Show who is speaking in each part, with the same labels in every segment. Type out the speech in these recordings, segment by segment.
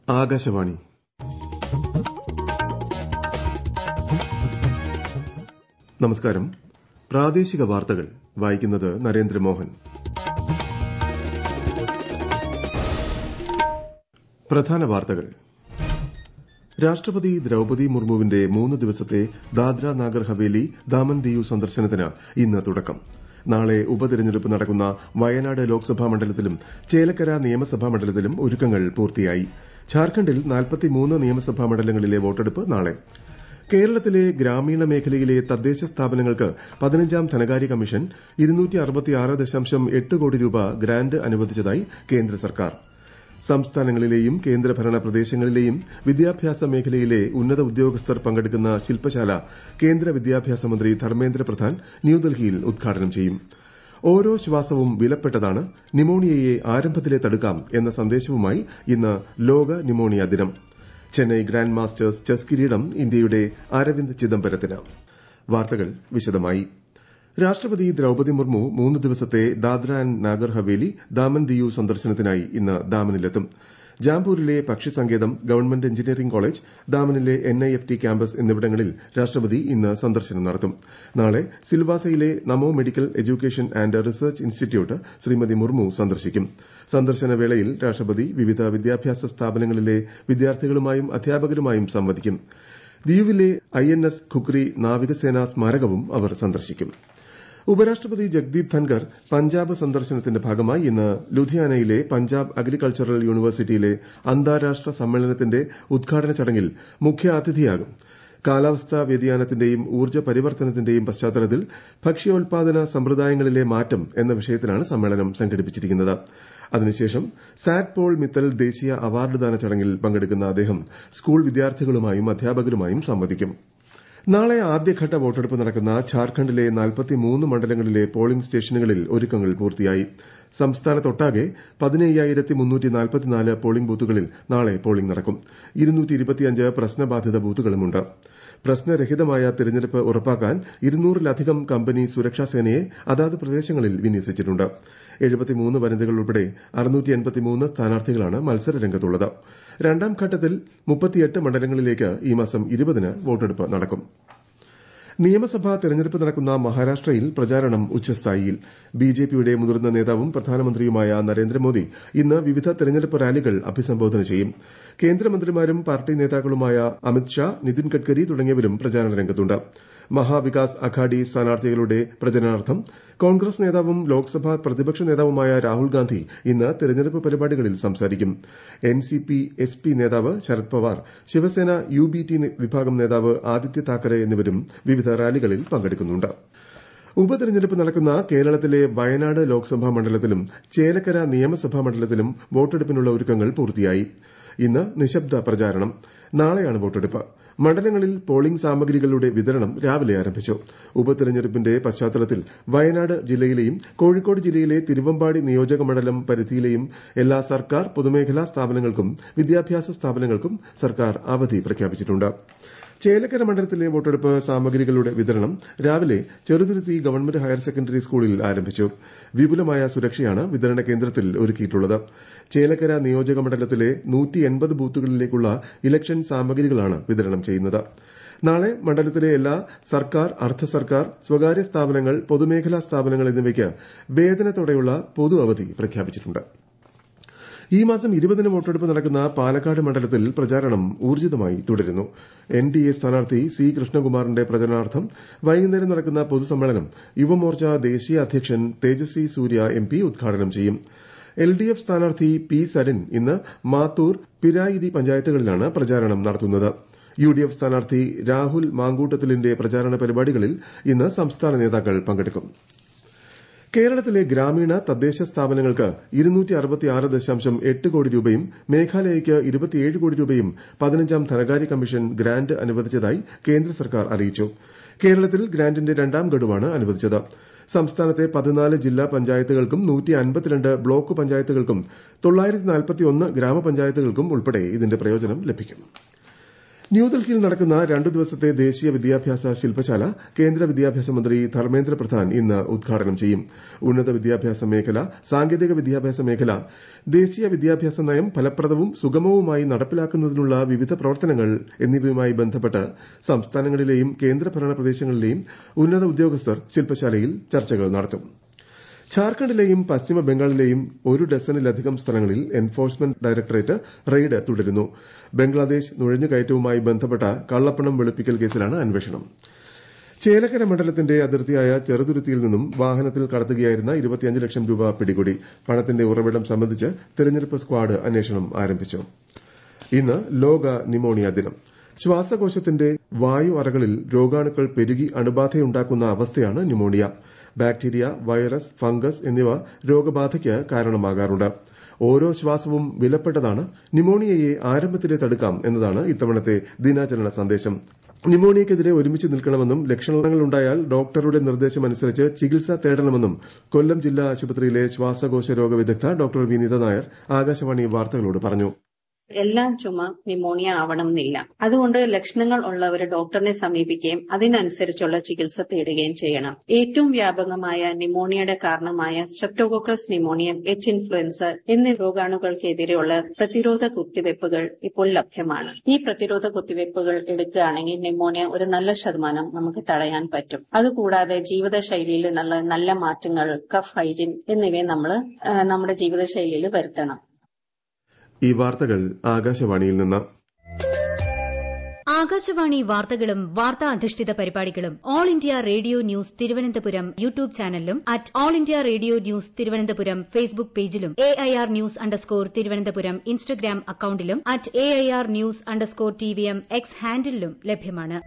Speaker 1: ആകാശവാണി നമസ്കാരം പ്രാദേശിക വാർത്തകൾ വായിക്കുന്നത് നരേന്ദ്രമോഹൻ പ്രധാന വാർത്തകൾ രാഷ്ട്രപതി ദ്രൌപതി മുർമുവിന്റെ മൂന്ന് ദിവസത്തെ ദാദ്ര നാഗർ ഹവേലി ദാമൻ ദിയു സന്ദർശനത്തിന് ഇന്ന് തുടക്കം നാളെ ഉപതെരഞ്ഞെടുപ്പ് നടക്കുന്ന വയനാട് ലോക്സഭാ മണ്ഡലത്തിലും ചേലക്കര നിയമസഭാ മണ്ഡലത്തിലും ഒരുക്കങ്ങൾ പൂർത്തിയായി ഝാർഖണ്ഡിൽ നിയമസഭാ മണ്ഡലങ്ങളിലെ വോട്ടെടുപ്പ് നാളെ കേരളത്തിലെ ഗ്രാമീണ മേഖലയിലെ തദ്ദേശ സ്ഥാപനങ്ങൾക്ക് പതിനഞ്ചാം ധനകാര്യ കമ്മീഷൻ കോടി രൂപ ഗ്രാന്റ് അനുവദിച്ചതായി കേന്ദ്ര സർക്കാർ സംസ്ഥാനങ്ങളിലെയും കേന്ദ്രഭരണ പ്രദേശങ്ങളിലെയും വിദ്യാഭ്യാസ മേഖലയിലെ ഉന്നത ഉദ്യോഗസ്ഥർ പങ്കെടുക്കുന്ന ശില്പശാല കേന്ദ്ര വിദ്യാഭ്യാസ മന്ത്രി ധർമ്മേന്ദ്ര പ്രധാൻ ന്യൂഡൽഹിയിൽ ഉദ്ഘാടനം ചെയ്യും ഓരോ ശ്വാസവും വിലപ്പെട്ടതാണ് ന്യൂമോണിയയെ ആരംഭത്തിലേ തടുക്കാം എന്ന സന്ദേശവുമായി ഇന്ന് ലോക ന്യൂമോണിയ ദിനം ചെന്നൈ ഗ്രാൻഡ് മാസ്റ്റേഴ്സ് ചെസ് കിരീടം ഇന്ത്യയുടെ അരവിന്ദ് ചിദംബരത്തിന് വാർത്തകൾ വിശദമായി രാഷ്ട്രപതി ദ്രൌപതി മുർമു മൂന്ന് ദിവസത്തെ ദാദ്ര ആന്റ് നാഗർ ഹവേലി ദാമൻ ദിയു സന്ദർശനത്തിനായി ഇന്ന് ദാമനിലെത്തും ജാംപൂരിലെ പക്ഷി സങ്കേതം ഗവൺമെന്റ് എഞ്ചിനീയറിംഗ് കോളേജ് ദാമനിലെ എൻഐഎഫ്ടി ക്യാമ്പസ് എന്നിവിടങ്ങളിൽ രാഷ്ട്രപതി ഇന്ന് സന്ദർശനം നടത്തും നാളെ സിൽവാസയിലെ Namo medical education and research institute Shrimati Murmu സന്ദർശിക്കും സന്ദർശന വേളയിൽ രാഷ്ട്രപതി വിവിധ വിദ്യാഭ്യാസ സ്ഥാപനങ്ങളിലെ വിദ്യാർത്ഥികളുമായും അധ്യാപകരുമായും സംവദിക്കും ദിയുവിലെ ഐഎൻഎസ് ഖുക്രി നാവികസേനാ സ്മാരകവും അവർ സന്ദർശിക്കും ഉപരാഷ്ട്രപതി ജഗ്ദീപ് ധൻകർ പഞ്ചാബ് സന്ദർശനത്തിന്റെ ഭാഗമായി ഇന്ന് ലുധിയാനയിലെ പഞ്ചാബ് അഗ്രികൾച്ചറൽ യൂണിവേഴ്സിറ്റിയിലെ അന്താരാഷ്ട്ര സമ്മേളനത്തിന്റെ ഉദ്ഘാടന ചടങ്ങിൽ മുഖ്യാതിഥിയാകും കാലാവസ്ഥാ വ്യതിയാനത്തിന്റെയും ഊർജ്ജ പരിവർത്തനത്തിന്റെയും പശ്ചാത്തലത്തിൽ ഭക്ഷ്യോൽപാദന സമ്പ്രദായങ്ങളിലെ മാറ്റം എന്ന വിഷയത്തിലാണ് സമ്മേളനം സംഘടിപ്പിച്ചിരിക്കുന്നത് അതിനുശേഷം സാറ്റ് പോൾ മിത്തൽ ദേശീയ അവാർഡ് ദാന ചടങ്ങിൽ പങ്കെടുക്കുന്ന അദ്ദേഹം സ്കൂൾ വിദ്യാർത്ഥികളുമായും അധ്യാപകരുമായും സംവദിക്കും നാളെ ആദ്യഘട്ട വോട്ടെടുപ്പ് നടക്കുന്ന ഝാർഖണ്ഡിലെ മണ്ഡലങ്ങളിലെ പോളിംഗ് സ്റ്റേഷനുകളിൽ ഒരുക്കങ്ങൾ പൂർത്തിയായി സംസ്ഥാനത്തൊട്ടാകെ പോളിംഗ് ബൂത്തുകളിൽ നാളെ പോളിംഗ് നടക്കും പ്രശ്നബാധിത ബൂത്തുകളുമുണ്ട് പ്രശ്നരഹിതമായ തെരഞ്ഞെടുപ്പ് ഉറപ്പാക്കാൻ ഇരുന്നൂറിലധികം കമ്പനി സുരക്ഷാ സേനയെ അതാത് പ്രദേശങ്ങളിൽ വിന്യസിച്ചിട്ടുണ്ട് വനിതകൾ ഉൾപ്പെടെ സ്ഥാനാർത്ഥികളാണ് മത്സരരംഗത്തുള്ളത് രണ്ടാം ഘട്ടത്തിൽ മണ്ഡലങ്ങളിലേക്ക് ഈ മാസം ഇരുപതിന് വോട്ടെടുപ്പ് നടക്കും നിയമസഭാ തെരഞ്ഞെടുപ്പ് നടക്കുന്ന മഹാരാഷ്ട്രയിൽ പ്രചാരണം ഉച്ചസ്ഥായിയിൽ ബിജെപിയുടെ മുതിർന്ന നേതാവും പ്രധാനമന്ത്രിയുമായ നരേന്ദ്രമോദി ഇന്ന് വിവിധ തെരഞ്ഞെടുപ്പ് റാലികൾ അഭിസംബോധന ചെയ്യും കേന്ദ്രമന്ത്രിമാരും പാർട്ടി നേതാക്കളുമായ അമിത് ഷാ നിതിൻ ഗഡ്കരി തുടങ്ങിയവരും പ്രചാരണ രംഗത്തുണ്ട് മഹാവികാസ് അഘാഡി സ്ഥാനാർത്ഥികളുടെ പ്രചരണാർത്ഥം കോൺഗ്രസ് നേതാവും ലോക്സഭാ പ്രതിപക്ഷ നേതാവുമായ രാഹുൽ ഗാന്ധി ഇന്ന് തെരഞ്ഞെടുപ്പ് പരിപാടികളിൽ സംസാരിക്കും എൻസിപി എസ്പി നേതാവ് ശരത് പവാർ ശിവസേന യുബിടി വിഭാഗം നേതാവ് ആദിത്യ താക്കറെ എന്നിവരും വിവിധ റാലികളിൽ പങ്കെടുക്കുന്നുണ്ട് ഉപതെരഞ്ഞെടുപ്പ് നടക്കുന്ന കേരളത്തിലെ വയനാട് ലോക്സഭാ മണ്ഡലത്തിലും ചേലക്കര നിയമസഭാ മണ്ഡലത്തിലും വോട്ടെടുപ്പിനുള്ള ഒരുക്കങ്ങൾ പൂർത്തിയായി ഇന്ന് നിശബ്ദ പ്രചാരണം നാളെയാണ് വോട്ടെടുപ്പ് മണ്ഡലങ്ങളിൽ പോളിംഗ് സാമഗ്രികളുടെ വിതരണം രാവിലെ ആരംഭിച്ചു ഉപതെരഞ്ഞെടുപ്പിന്റെ പശ്ചാത്തലത്തിൽ വയനാട് ജില്ലയിലെയും കോഴിക്കോട് ജില്ലയിലെ തിരുവമ്പാടി നിയോജക മണ്ഡലം പരിധിയിലെയും എല്ലാ സർക്കാർ പൊതുമേഖലാ സ്ഥാപനങ്ങൾക്കും വിദ്യാഭ്യാസ സ്ഥാപനങ്ങൾക്കും സർക്കാർ അവധി പ്രഖ്യാപിച്ചിട്ടുണ്ട് ചേലക്കര മണ്ഡലത്തിലെ വോട്ടെടുപ്പ് സാമഗ്രികളുടെ വിതരണം രാവിലെ ചെറുതുരുത്തി ഗവൺമെന്റ് ഹയർ സെക്കൻഡറി സ്കൂളിൽ ആരംഭിച്ചു വിപുലമായ സുരക്ഷയാണ് വിതരണ കേന്ദ്രത്തിൽ ഒരുക്കിയിട്ടുള്ളത് ചേലക്കര നിയോജക മണ്ഡലത്തിലെ ബൂത്തുകളിലേക്കുള്ള ഇലക്ഷൻ സാമഗ്രികളാണ് വിതരണം ചെയ്യുന്നത് നാളെ മണ്ഡലത്തിലെ എല്ലാ സർക്കാർ അർദ്ധ സർക്കാർ സ്വകാര്യ സ്ഥാപനങ്ങൾ പൊതുമേഖലാ സ്ഥാപനങ്ങൾ എന്നിവയ്ക്ക് വേതനത്തോടെയുള്ള പൊതു അവധി പ്രഖ്യാപിച്ചിട്ടുണ്ട് ഈ മാസം ഇരുപതിന് വോട്ടെടുപ്പ് നടക്കുന്ന പാലക്കാട് മണ്ഡലത്തിൽ പ്രചാരണം ഊർജിതമായി തുടരുന്നു എൻഡിഎ സ്ഥാനാർത്ഥി സി കൃഷ്ണകുമാറിന്റെ പ്രചരണാർത്ഥം വൈകുന്നേരം നടക്കുന്ന പൊതുസമ്മേളനം യുവമോർച്ച ദേശീയ അധ്യക്ഷൻ തേജസ്വി സൂര്യ എംപി ഉദ്ഘാടനം ചെയ്യും എൽഡിഎഫ് സ്ഥാനാർത്ഥി പി സരിൻ ഇന്ന് മാത്തൂർ പിരായിരി പഞ്ചായത്തുകളിലാണ് പ്രചാരണം നടത്തുന്നത് യുഡിഎഫ് സ്ഥാനാർത്ഥി രാഹുൽ മാങ്കൂട്ടത്തിലിന്റെ പ്രചാരണ പരിപാടികളിൽ ഇന്ന് സംസ്ഥാന നേതാക്കൾ പങ്കെടുക്കും കേരളത്തിലെ ഗ്രാമീണ തദ്ദേശ സ്ഥാപനങ്ങൾക്ക് കോടി രൂപയും മേഘാലയയ്ക്ക് കോടി രൂപയും പതിനഞ്ചാം ധനകാര്യ കമ്മീഷൻ ഗ്രാന്റ് അനുവദിച്ചതായി കേന്ദ്ര സർക്കാർ അറിയിച്ചു കേരളത്തിൽ ഗ്രാന്റിന്റെ രണ്ടാം ഗഡുവാണ് അനുവദിച്ചത് സംസ്ഥാനത്തെ പതിനാല് ജില്ലാ പഞ്ചായത്തുകൾക്കും ബ്ലോക്ക് പഞ്ചായത്തുകൾക്കും ഗ്രാമപഞ്ചായത്തുകൾക്കും ഉൾപ്പെടെ ഇതിന്റെ പ്രയോജനം ലഭിക്കും ന്യൂഡൽഹിയിൽ നടക്കുന്ന രണ്ടു ദിവസത്തെ ദേശീയ വിദ്യാഭ്യാസ ശില്പശാല കേന്ദ്ര വിദ്യാഭ്യാസ മന്ത്രി ധർമ്മേന്ദ്ര പ്രധാൻ ഇന്ന് ഉദ്ഘാടനം ചെയ്യും ഉന്നത വിദ്യാഭ്യാസ മേഖല സാങ്കേതിക വിദ്യാഭ്യാസ മേഖല ദേശീയ വിദ്യാഭ്യാസ നയം ഫലപ്രദവും സുഗമവുമായി നടപ്പിലാക്കുന്നതിനുള്ള വിവിധ പ്രവർത്തനങ്ങൾ എന്നിവയുമായി ബന്ധപ്പെട്ട് സംസ്ഥാനങ്ങളിലെയും കേന്ദ്രഭരണ പ്രദേശങ്ങളിലെയും ഉന്നത ഉദ്യോഗസ്ഥർ ശില്പശാലയിൽ ചർച്ചകൾ നടത്തും ഝാർഖണ്ഡിലെയും പശ്ചിമ ബംഗാളിലെയും ഒരു ഡസനിലധികം സ്ഥലങ്ങളിൽ എൻഫോഴ്സ്മെന്റ് ഡയറക്ടറേറ്റ് റെയ്ഡ് തുടരുന്നു ബംഗ്ലാദേശ് നുഴഞ്ഞുകയറ്റവുമായി ബന്ധപ്പെട്ട കള്ളപ്പണം വെളുപ്പിക്കൽ കേസിലാണ് അന്വേഷണം ചേലക്കര മണ്ഡലത്തിന്റെ അതിർത്തിയായ ചെറുതുരുത്തിയിൽ നിന്നും വാഹനത്തിൽ കടത്തുകയായിരുന്ന ലക്ഷം രൂപ പിടികൂടി പണത്തിന്റെ ഉറവിടം സംബന്ധിച്ച് തെരഞ്ഞെടുപ്പ് സ്ക്വാഡ് അന്വേഷണം ആരംഭിച്ചു ഇന്ന് ലോക നിമോണിയ ദിനം ശ്വാസകോശത്തിന്റെ വായു അറകളിൽ രോഗാണുക്കൾ പെരുകി അണുബാധയുണ്ടാക്കുന്ന അവസ്ഥയാണ് ന്യൂമോണിയ ബാക്ടീരിയ വൈറസ് ഫംഗസ് എന്നിവ രോഗബാധയ്ക്ക് കാരണമാകാറുണ്ട് ഓരോ ശ്വാസവും വിലപ്പെട്ടതാണ് ന്യൂമോണിയയെ ആരംഭത്തിലെ തടുക്കാം എന്നതാണ് ഇത്തവണത്തെ ദിനാചരണ സന്ദേശം ന്യൂമോണിയയ്ക്കെതിരെ ഒരുമിച്ച് നിൽക്കണമെന്നും ലക്ഷണങ്ങളുണ്ടായാൽ ഡോക്ടറുടെ നിർദ്ദേശമനുസരിച്ച് ചികിത്സ തേടണമെന്നും കൊല്ലം ജില്ലാ ആശുപത്രിയിലെ ശ്വാസകോശ രോഗ വിദഗ്ധ ഡോക്ടർ വിനീത നായർ ആകാശവാണി വാർത്തകളോട് പറഞ്ഞു
Speaker 2: എല്ലാം ചുമ ന്യൂമോണിയ ആവണമെന്നില്ല അതുകൊണ്ട് ലക്ഷണങ്ങൾ ഉള്ളവർ ഡോക്ടറിനെ സമീപിക്കുകയും അതിനനുസരിച്ചുള്ള ചികിത്സ തേടുകയും ചെയ്യണം ഏറ്റവും വ്യാപകമായ ന്യൂമോണിയയുടെ കാരണമായ സ്ട്രെപ്റ്റോകോക്കസ് ന്യൂമോണിയം എച്ച് ഇൻഫ്ലുവൻസ എന്നീ രോഗാണുക്കൾക്കെതിരെയുള്ള പ്രതിരോധ കുത്തിവയ്പ്പുകൾ ഇപ്പോൾ ലഭ്യമാണ് ഈ പ്രതിരോധ കുത്തിവയ്പ്പുകൾ എടുക്കുകയാണെങ്കിൽ ന്യൂമോണിയ ഒരു നല്ല ശതമാനം നമുക്ക് തടയാൻ പറ്റും അതുകൂടാതെ ജീവിതശൈലിയിൽ നല്ല നല്ല മാറ്റങ്ങൾ കഫ് ഹൈജീൻ എന്നിവയെ നമ്മൾ നമ്മുടെ ജീവിതശൈലിയിൽ വരുത്തണം
Speaker 1: ഈ വാർത്തകൾ ആകാശവാണിയിൽ നിന്ന്
Speaker 3: ആകാശവാണി വാർത്തകളും വാർത്താ അധിഷ്ഠിത പരിപാടികളും All India Radio news Thiruvananthapuram YouTube ചാനലിലും at All India Radio news Thiruvananthapuram Facebook പേജിലും A I R news underscore Thiruvananthapuram Instagram അക്കൌണ്ടിലും at A I R news underscore T V M X ഹാൻഡിലും ലഭ്യമാണ്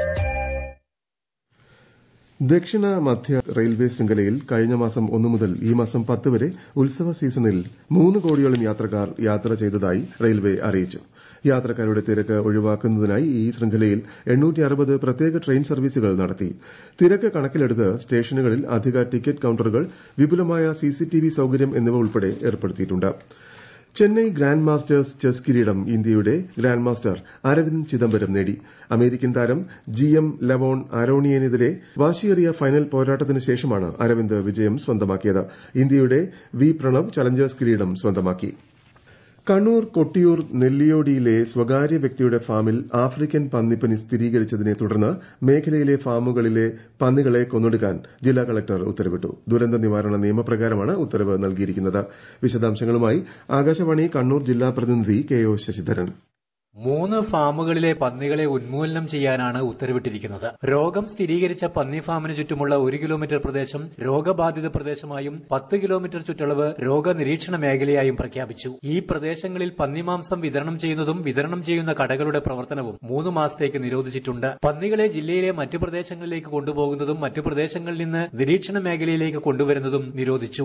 Speaker 1: ദക്ഷിണ മധ്യ റെയിൽവേ ശൃംഖലയിൽ കഴിഞ്ഞ മാസം ഒന്നു മുതൽ ഈ മാസം പത്ത് വരെ ഉത്സവ സീസണിൽ മൂന്ന് കോടിയോളം യാത്രക്കാർ യാത്ര ചെയ്തതായി റെയിൽവേ അറിയിച്ചു യാത്രക്കാരുടെ തിരക്ക് ഒഴിവാക്കുന്നതിനായി ഈ ശൃംഖലയിൽ പ്രത്യേക ട്രെയിൻ സർവീസുകൾ നടത്തി തിരക്ക് കണക്കിലെടുത്ത് സ്റ്റേഷനുകളിൽ അധിക ടിക്കറ്റ് കൌണ്ടറുകൾ വിപുലമായ സിസിടിവി സൌകര്യം എന്നിവ ഉൾപ്പെടെ ഏർപ്പെടുത്തിയിട്ടുണ്ട് ചെന്നൈ ഗ്രാൻഡ് മാസ്റ്റേഴ്സ് ചെസ് കിരീടം ഇന്ത്യയുടെ ഗ്രാൻഡ് മാസ്റ്റർ അരവിന്ദ് ചിദംബരം നേടി അമേരിക്കൻ താരം ജി എം ലവോൺ അരോണിയനെതിരെ വാശിയേറിയ ഫൈനൽ പോരാട്ടത്തിന് ശേഷമാണ് അരവിന്ദ് വിജയം സ്വന്തമാക്കിയത് ഇന്ത്യയുടെ വി പ്രണവ് ചലഞ്ചേഴ്സ് കിരീടം സ്വന്തമാക്കി കണ്ണൂർ കൊട്ടിയൂർ നെല്ലിയോടിയിലെ സ്വകാര്യ വ്യക്തിയുടെ ഫാമിൽ ആഫ്രിക്കൻ പന്നിപ്പനി സ്ഥിരീകരിച്ചതിനെ തുടർന്ന് മേഖലയിലെ ഫാമുകളിലെ പന്നികളെ കൊന്നൊടുക്കാൻ ജില്ലാ കളക്ടർ ഉത്തരവിട്ടു ദുരന്ത നിവാരണ നിയമപ്രകാരമാണ് ഉത്തരവ് നൽകിയിരിക്കുന്നത് വിശദാംശങ്ങളുമായി ആകാശവാണി കണ്ണൂർ ജില്ലാ പ്രതിനിധി കെ ഒ ശശിധരൻ
Speaker 4: മൂന്ന് ഫാമുകളിലെ പന്നികളെ ഉന്മൂലനം ചെയ്യാനാണ് ഉത്തരവിട്ടിരിക്കുന്നത് രോഗം സ്ഥിരീകരിച്ച പന്നി ഫാമിന് ചുറ്റുമുള്ള ഒരു കിലോമീറ്റർ പ്രദേശം രോഗബാധിത പ്രദേശമായും പത്ത് കിലോമീറ്റർ ചുറ്റളവ് രോഗനിരീക്ഷണ മേഖലയായും പ്രഖ്യാപിച്ചു ഈ പ്രദേശങ്ങളിൽ പന്നിമാംസം വിതരണം ചെയ്യുന്നതും വിതരണം ചെയ്യുന്ന കടകളുടെ പ്രവർത്തനവും മൂന്ന് മാസത്തേക്ക് നിരോധിച്ചിട്ടുണ്ട് പന്നികളെ ജില്ലയിലെ മറ്റു പ്രദേശങ്ങളിലേക്ക് കൊണ്ടുപോകുന്നതും മറ്റു പ്രദേശങ്ങളിൽ നിന്ന് നിരീക്ഷണ മേഖലയിലേക്ക് കൊണ്ടുവരുന്നതും നിരോധിച്ചു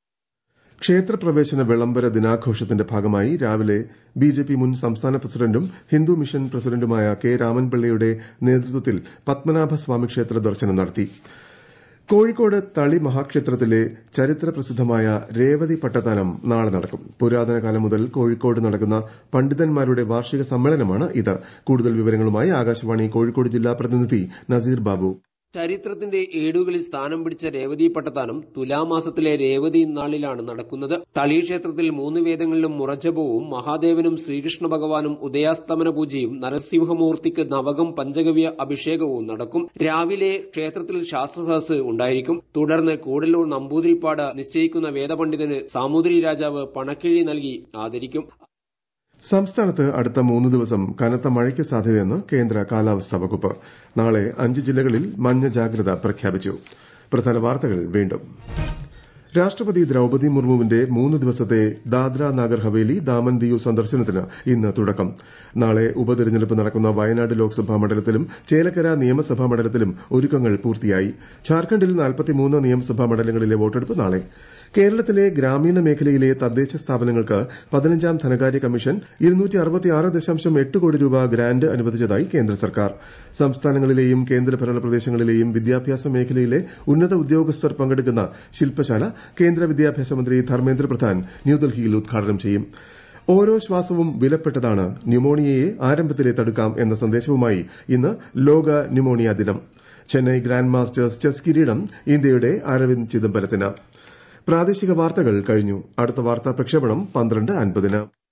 Speaker 1: ക്ഷേത്രപ്രവേശന വിളംബര ദിനാഘോഷത്തിന്റെ ഭാഗമായി രാവിലെ ബിജെപി മുൻ സംസ്ഥാന പ്രസിഡന്റും ഹിന്ദു മിഷൻ പ്രസിഡന്റുമായ കെ രാമൻപിള്ളയുടെ നേതൃത്വത്തിൽ പത്മനാഭസ്വാമി ക്ഷേത്ര ദർശനം നടത്തി കോഴിക്കോട് തളി മഹാക്ഷേത്രത്തിലെ ചരിത്ര പ്രസിദ്ധമായ രേവതി പട്ടത്താനം നാളെ നടക്കും പുരാതന കാലം മുതൽ കോഴിക്കോട് നടക്കുന്ന പണ്ഡിതന്മാരുടെ വാർഷിക സമ്മേളനമാണ് ഇത് കൂടുതൽ വിവരങ്ങളുമായി ആകാശവാണി കോഴിക്കോട് ജില്ലാ പ്രതിനിധി നസീർ ബാബു
Speaker 5: ചരിത്രത്തിന്റെ ഏടുകളിൽ സ്ഥാനം പിടിച്ച രേവതി പട്ടത്താനം തുലാമാസത്തിലെ രേവതി നാളിലാണ് നടക്കുന്നത് തളി ക്ഷേത്രത്തിൽ മൂന്ന് വേദങ്ങളിലും മുറജപവും മഹാദേവനും ശ്രീകൃഷ്ണ ഭഗവാനും ഉദയാസ്തമന പൂജയും നരസിംഹമൂർത്തിക്ക് നവകം പഞ്ചഗവ്യ അഭിഷേകവും നടക്കും രാവിലെ ക്ഷേത്രത്തിൽ ശാസ്ത്രസദസ് ഉണ്ടായിരിക്കും തുടർന്ന് കൂടല്ലൂർ നമ്പൂതിരിപ്പാട് നിശ്ചയിക്കുന്ന വേദപണ്ഡിതന് സാമൂതിരി രാജാവ് പണക്കിഴി നൽകി ആദരിക്കും
Speaker 1: സംസ്ഥാനത്ത് അടുത്ത മൂന്ന് ദിവസം കനത്ത മഴയ്ക്ക് സാധ്യതയെന്ന് കേന്ദ്ര കാലാവസ്ഥാ വകുപ്പ് നാളെ അഞ്ച് ജില്ലകളിൽ മഞ്ഞ ജാഗ്രത പ്രഖ്യാപിച്ചു പ്രധാന വാർത്തകൾ വീണ്ടും രാഷ്ട്രപതി ദ്രൌപദി മുർമുവിന്റെ മൂന്ന് ദിവസത്തെ ദാദ്ര നാഗർ ഹവേലി ദാമൻ ദിയു സന്ദർശനത്തിന് ഇന്ന് തുടക്കം നാളെ ഉപതെരഞ്ഞെടുപ്പ് നടക്കുന്ന വയനാട് ലോക്സഭാ മണ്ഡലത്തിലും ചേലക്കര നിയമസഭാ മണ്ഡലത്തിലും ഒരുക്കങ്ങൾ പൂർത്തിയായി ഝാർഖണ്ഡിൽ നിയമസഭാ മണ്ഡലങ്ങളിലെ വോട്ടെടുപ്പ് നാളെ കേരളത്തിലെ ഗ്രാമീണ മേഖലയിലെ തദ്ദേശ സ്ഥാപനങ്ങൾക്ക് പതിനഞ്ചാം ധനകാര്യ കമ്മീഷൻ കോടി രൂപ ഗ്രാന്റ് അനുവദിച്ചതായി കേന്ദ്ര സർക്കാർ സംസ്ഥാനങ്ങളിലെയും കേന്ദ്രഭരണ പ്രദേശങ്ങളിലെയും വിദ്യാഭ്യാസ മേഖലയിലെ ഉന്നത ഉദ്യോഗസ്ഥർ പങ്കെടുക്കുന്ന ശില്പശാല കേന്ദ്ര വിദ്യാഭ്യാസ മന്ത്രി ധർമ്മേന്ദ്ര പ്രധാൻ ന്യൂഡൽഹിയിൽ ഉദ്ഘാടനം ചെയ്യും ഓരോ ശ്വാസവും വിലപ്പെട്ടതാണ് ന്യൂമോണിയയെ ആരംഭത്തിലെ തടുക്കാം എന്ന സന്ദേശവുമായി ഇന്ന് ലോക ന്യൂമോണിയ ദിനം ചെന്നൈ ഗ്രാൻഡ് മാസ്റ്റേഴ്സ് ചെസ് കിരീടം ഇന്ത്യയുടെ അരവിന്ദ് ചിദംബരത്തിന് പ്രാദേശിക വാർത്തകൾ കഴിഞ്ഞു അടുത്ത വാർത്താ പ്രക്ഷേപണം പന്ത്രണ്ട് അൻപതിന്